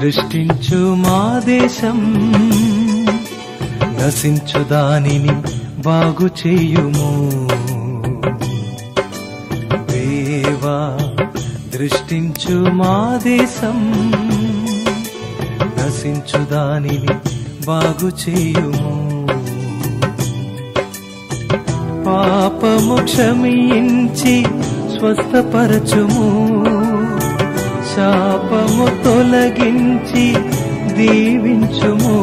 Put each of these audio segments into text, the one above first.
దృష్టించు మా దేశం నశించు దానిని బాగు చేయుము దేవా దృష్టించు మా దేశం నశించు దానిని బాగు చేయుము పాపము క్షమించి స్వస్థపరచుము శాపము తొలగించి దీవించుము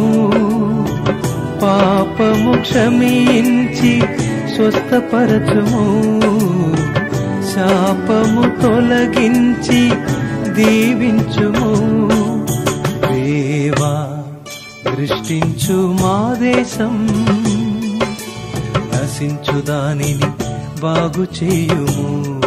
పాపము క్షమించి స్వస్థపరచుము శాపము తొలగించి దీవించుము దేవా దృష్టించు మా దేశం నశించు దానిని బాగు చేయుము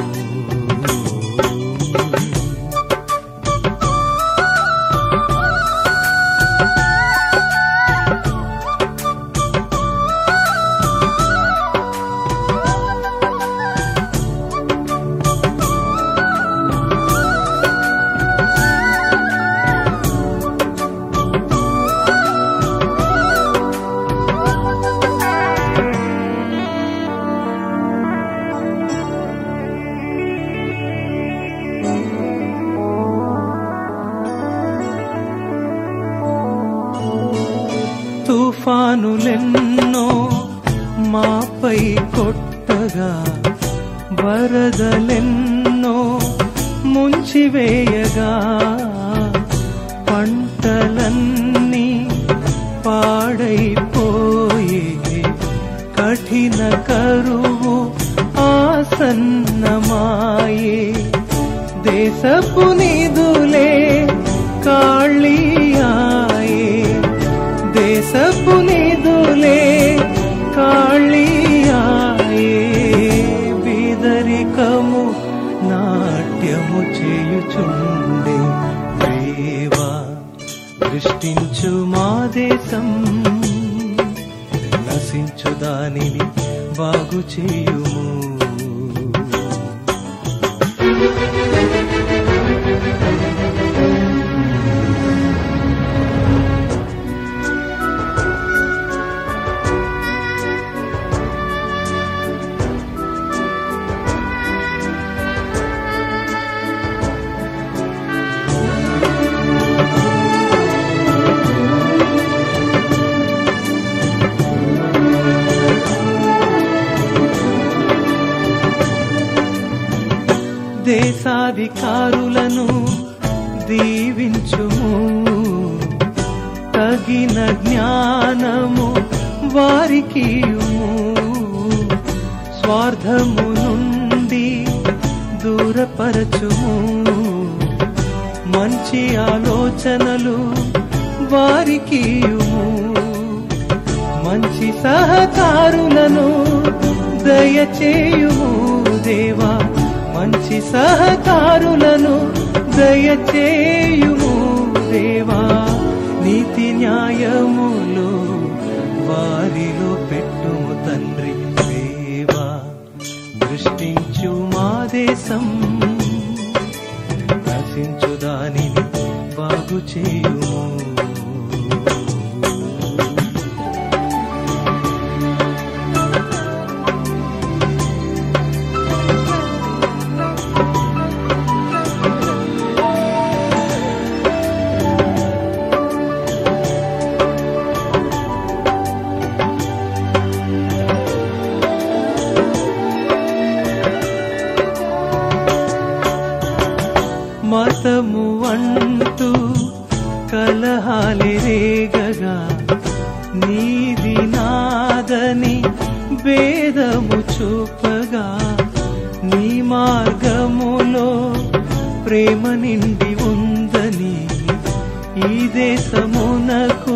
తుఫానులెన్నో మాపై కొట్టగా వరదలెన్నో ముంచివేయగా పంటలన్నీ పాడైపోయే కఠిన కరువు ఆసన్నమాయే దేశపు నిధులే కాళీయాయే దేశపు నిధులే కాళీయాయే బీదరికము నాట్యము చేయుచుండే దేవా దృష్టించు మా దేశం నశించు దానిని బాగు చేయుము దేశాధికారులను దీవించుము తగిన జ్ఞానము వారికి స్వార్థము నుండి దూరపరచుము మంచి ఆలోచనలు వారికి మంచి సహకారులను దయచేయుము దేవా మంచి సహకారులను దయచేయుము దేవా నీతి న్యాయములు వారిలో పెట్టుము తండ్రి దేవా దృష్టించు మా దేశం నశించు దానిని బాగు చేయుము మతము అంటూ కలహాలి రేగగా నీది నాదని భేదము చూపగా నీ మార్గములో ప్రేమ నిండి ఉందని ఈ దేశమునకు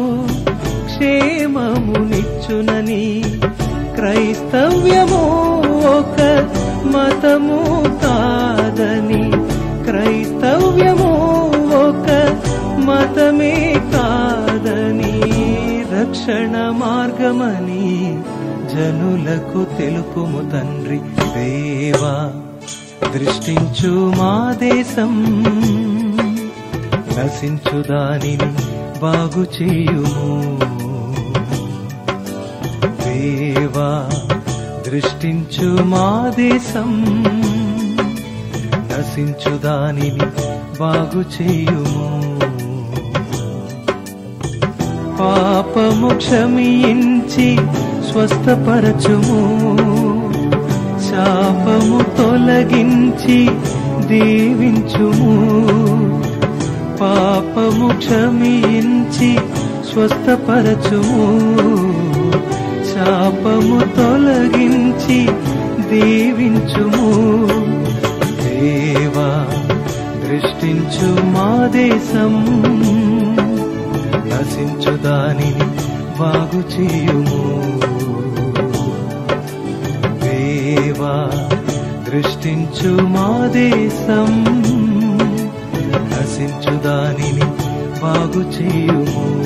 క్షేమమునిచ్చునని క్రైస్తవ్యము ఒక మతము కాదని క్రైస్తవ్యము ఒక మతమే కాదని రక్షణ మార్గమని జనులకు తెలుపుము తండ్రి దేవా దృష్టించు మా దేశం నశించు దానిని బాగు చేయుము దేవా దృష్టించు మా దేశం నశించు దానిని బాగు చేయుము పాపము క్షమించి స్వస్థపరచుము శాపము తొలగించి దీవించుము పాపము క్షమించి స్వస్థపరచుము శాపము తొలగించి దీవించుము దేవా దృష్టించు మా దేశం నశించు దానిని బాగు చేయుము దేవా దృష్టించు మా దేశం నశించు దానిని బాగు చేయుము